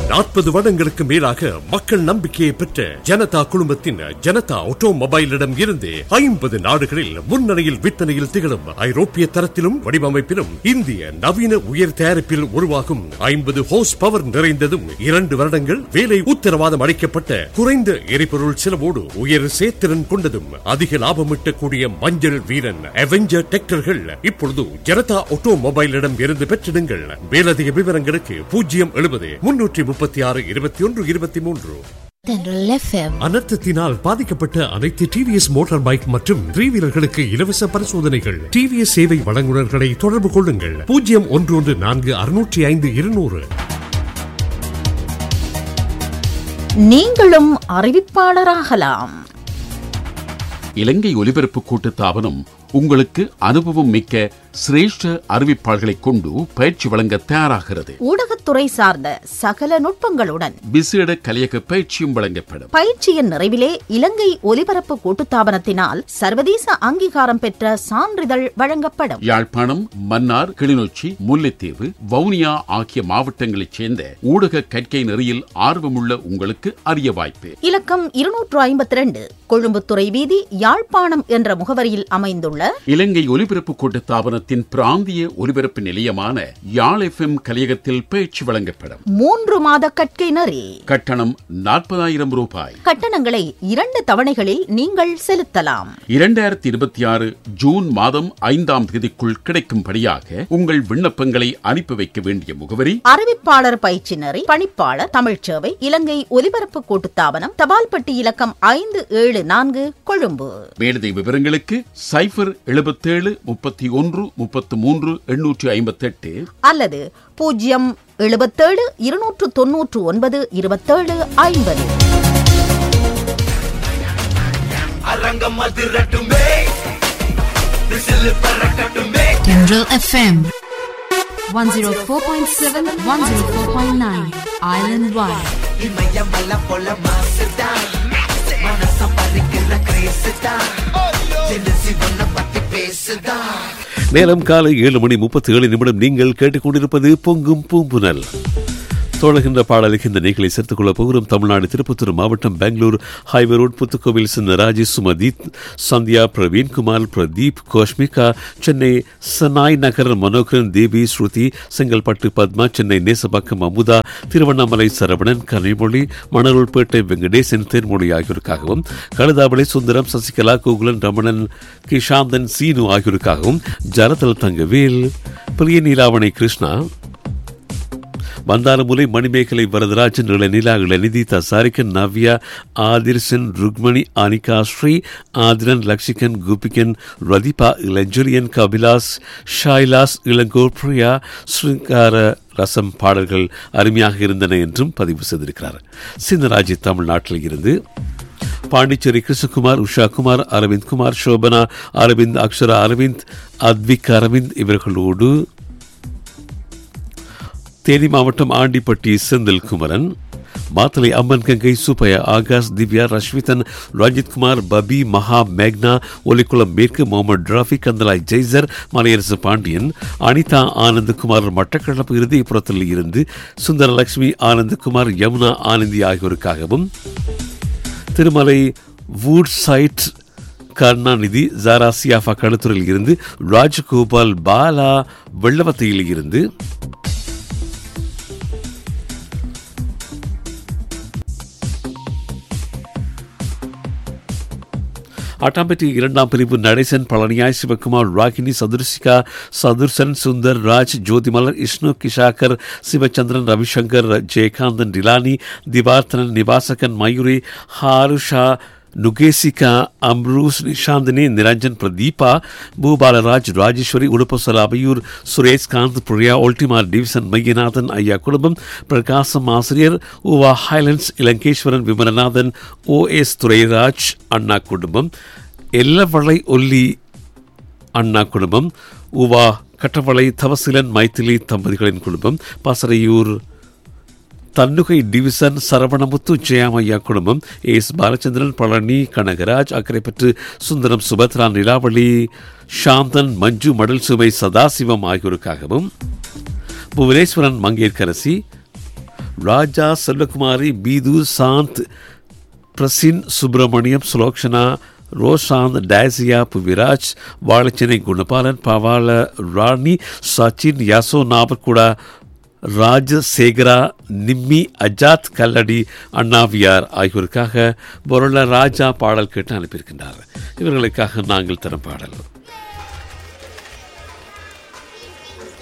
நாற்பது வருடங்களுக்கு மேலாக மக்கள் நம்பிக்கையை பெற்ற ஜனதா குழுமத்தின் ஜனதா ஆட்டோமொபைலிடம் இருந்து ஐம்பது நாடுகளில் முன்னணியில் விற்பனையில் திகழும் ஐரோப்பிய தரத்திலும் வடிவமைப்பிலும் இந்திய நவீன உயர் தயாரிப்பில் உருவாகும் ஐம்பது ஹோஸ் பவர் நிறைந்ததும் இரண்டு வருடங்கள் வேலை உத்தரவாதம் அளிக்கப்பட்ட குறைந்த எரிபொருள் செலவோடு உயர் சேத்திறன் கொண்டதும் அதிக லாபம் ஈட்டக்கூடிய மஞ்சள் வீரன் அவெஞ்சர் டிராக்டர்கள் இப்பொழுது ஜனதா ஆட்டோமொபைலிடம் இருந்து பெற்றிடுங்கள் மேலதிக விவரங்களுக்கு பூஜ்ஜியம் எழுபது முன்னூற்றி முப்பத்தி ஆறு இருபத்தி ஒன்று இருபத்தி மூன்று தென்றல் எஃப்எம் அனர்த்தத்தினால் பாதிக்கப்பட்ட அனைத்து டிவிஎஸ் மோட்டார் பைக் மற்றும் த்ரீ வீலர்களுக்கு இலவச பரிசோதனைகள் டிவிஎஸ் சேவை வழங்குநர்களை தொடர்பு கொள்ளுங்கள் பூஜ்ஜியம் ஒன்று ஒன்று நான்கு அறுநூற்றி ஐந்து இருநூறு நீங்களும் அறிவிப்பாளராகலாம் இலங்கை ஒலிபரப்பு கூட்டுத்தாபனம் உங்களுக்கு அனுபவம் மிக்க சிரேஷ்ட அறிவிப்பாளர்களை கொண்டு பயிற்சி வழங்க தயாராகிறது ஊடகத்துறை சார்ந்த சகல நுட்பங்களுடன் விசேட கலையக பயிற்சியும் வழங்கப்படும் பயிற்சியின் நிறைவிலே இலங்கை ஒலிபரப்பு கூட்டுத்தாபனத்தினால் சர்வதேச அங்கீகாரம் பெற்ற சான்றிதழ் வழங்கப்படும் யாழ்ப்பாணம் மன்னார் கிளிநொச்சி முல்லைத்தீவு வவுனியா ஆகிய மாவட்டங்களைச் சேர்ந்த ஊடக கற்கை நெறியில் ஆர்வமுள்ள உங்களுக்கு அரிய வாய்ப்பு இலக்கம் இருநூற்று ஐம்பத்தி ரெண்டு கொழும்புத்துறை வீதி யாழ்ப்பாணம் என்ற முகவரியில் அமைந்துள்ள இலங்கை ஒலிபரப்பு கூட்டுத்தாபனத்தின் பிராந்திய ஒலிபரப்பு நிலையமான யாழ் எஃப்எம் கலையகத்தில் பயிற்சி வழங்கப்படும் மூன்று மாத கற்கை நெறி கட்டணம் நாற்பதாயிரம் ரூபாய் கட்டணங்களை இரண்டு தவணைகளில் நீங்கள் செலுத்தலாம் இரண்டாயிரத்தி இருபத்தி ஆறு ஜூன் மாதம் ஐந்தாம் தேதிக்குள் கிடைக்கும்படியாக உங்கள் விண்ணப்பங்களை அனுப்பி வைக்க வேண்டிய முகவரி அறிவிப்பாளர் பயிற்சி நெறி பணிப்பாளர் தமிழ்ச்சேவை இலங்கை ஒலிபரப்பு கூட்டுத்தாபனம் தபால்பட்டி இலக்கம் ஐந்து ஏழு நான்கு கொழும்பு மேலதிக விவரங்களுக்கு சைபர் எழுபத்தேழு முப்பத்தி ஒன்று முப்பத்து மூன்று எண்ணூற்றி ஐம்பத்தெட்டு அல்லது பூஜ்ஜியம் எழுபத்தேழு இருநூற்று தொன்னூற்று ஒன்பது இருபத்தேழு ஐம்பது அரங்கம் அதிரட்டுமே விசில் பறக்கட்டுமே Kendrell FM 104.7 104.9 Island Wide இமயமலை போல மாசுதான் மனச பறிக்கிற கிரேசுதான் ஜெலசி ஒன்ன பத்தி பேசுதான் நேரம் காலை ஏழு மணி முப்பத்தி ஏழு நிமிடம் நீங்கள் கேட்டுக்கொண்டிருப்பது பொங்கும் பூம்புனல் தொடர்கின்ற பாடலுக்கு இந்த நிகழ்ச்சியை சேர்த்துக் கொள்ளப் போகிறோம் தமிழ்நாடு திருப்பத்தூர் மாவட்டம் பெங்களூர் ஹைவே ரோட் புத்துக்கோவில் சின்னராஜி சுமதித் சந்தியா பிரவீன்குமார் பிரதீப் கோஷ்மிகா சென்னை சனாய் நகர் மனோகரன் தேவி ஸ்ருதி செங்கல்பட்டு பத்மா சென்னை நேசபாக்கம் அமுதா திருவண்ணாமலை சரவணன் கனிமொழி மணலூர்பேட்டை வெங்கடேசன் தேன்மொழி ஆகியோருக்காகவும் கழுதாவளை சுந்தரம் சசிகலா கோகுலன் ரமணன் கிஷாந்தன் சீனு ஆகியோருக்காகவும் ஜரதல் தங்கவேல் பிரிய நீலாவணை கிருஷ்ணா வந்தாரமுலை மணிமேகலை வரதராஜன் இளநிலா இளநிதி தசாரிக்கன் நவ்யா ஆதிர்சன் ருக்மணி அனிகா ஸ்ரீ ஆதிரன் லக்ஷிகன் குபிகன் ரதிபா இளஞ்சலியன் கபிலாஸ் ஷைலாஸ் இளங்கோர் பிரியா ஸ்ருங்கார ரசம் பாடல்கள் அருமையாக இருந்தன என்றும் பதிவு செய்திருக்கிறார் சின்னராஜி தமிழ்நாட்டில் இருந்து பாண்டிச்சேரி கிருஷ்ணகுமார் உஷா குமார் அரவிந்த் குமார் சோபனா அரவிந்த் அக்ஷரா அரவிந்த் அத்விக் அரவிந்த் இவர்களோடு தேனி மாவட்டம் ஆண்டிப்பட்டி செந்தில் குமரன் மாத்தலை அம்மன் கங்கை சுப்பையா ஆகாஷ் திவ்யா ரஷ்மிதன் ரஞ்சித் குமார் பபி மகா மேக்னா ஒலிக்குளம் மேற்கு முகமது ராஃபி கந்தலாய் ஜெய்சர் மலையரசு பாண்டியன் அனிதா ஆனந்தகுமார் மட்டக்களப்பு இறுதிப்புறத்தில் இருந்து சுந்தரலட்சுமி ஆனந்தகுமார் யமுனா ஆனந்தி ஆகியோருக்காகவும் திருமலை வூட் சைட் கருணாநிதி ஜாரா சியாஃபா கழுத்துறையில் இருந்து ராஜகோபால் பாலா வெள்ளவத்தையில் இருந்து அட்டாம்பட்டி இரண்டாம் பிரிவு நடேசன் பழனியாய் சிவகுமார் ராகினி சதுர்சிகா சதுர்சன் சுந்தர் ராஜ் ஜோதிமலர் இஷ்ணு கிஷாக்கர் சிவச்சந்திரன் ரவிசங்கர் ஜெயகாந்தன் டிலானி திவார்த்தனன் நிவாசகன் மயூரி ஹாருஷா நுகேசிகா அம்ரூஸ் நிஷாந்தினி நிரஞ்சன் பிரதீபா பூபாலராஜ் ராஜேஸ்வரி உடுப்பசல அபையூர் சுரேஷ்காந்த் பிரியா ஒல்டிமார் டிவிசன் மையநாதன் ஐயா குடும்பம் பிரகாசம் ஆசிரியர் Uva highlands Ilangeswaran Vimalanathan O S Thurairaj அண்ணா குடும்பம் எல்லவளை ஒல்லி அண்ணா குடும்பம் உவா கட்டவளை தவசிலன் மைத்திலி தம்பதிகளின் குடும்பம் பசறையூர் தன்னுகை டிவிசன் சரவணமுத்து ஜெயாமையா குடும்பம் எஸ் பாலச்சந்திரன் பழனி கனகராஜ் அக்கரைப்பற்று சுந்தரம் சுபத்ரா நிலாவளி சாந்தன் மஞ்சு மடல் சுமை சதாசிவம் ஆகியோருக்காகவும் புவனேஸ்வரன் மங்கேற்கரசி ராஜா செல்வகுமாரி பீது சாந்த் பிரசின் சுப்பிரமணியம் சுலோக்ஷனா ரோஷாந்த் டேசியா புவிராஜ் வாழைச்சனை குணபாலன் பவால ராணி சச்சின் யசோ நாபர்குடா ராஜசேகரா நிம்மி அஜாத் கல்லடி அண்ணாவியார் ஆகியோருக்காக பொருள ராஜா பாடல் கேட்டு அனுப்பியிருக்கின்றார் இவர்களுக்காக நாங்கள் தரும் பாடல்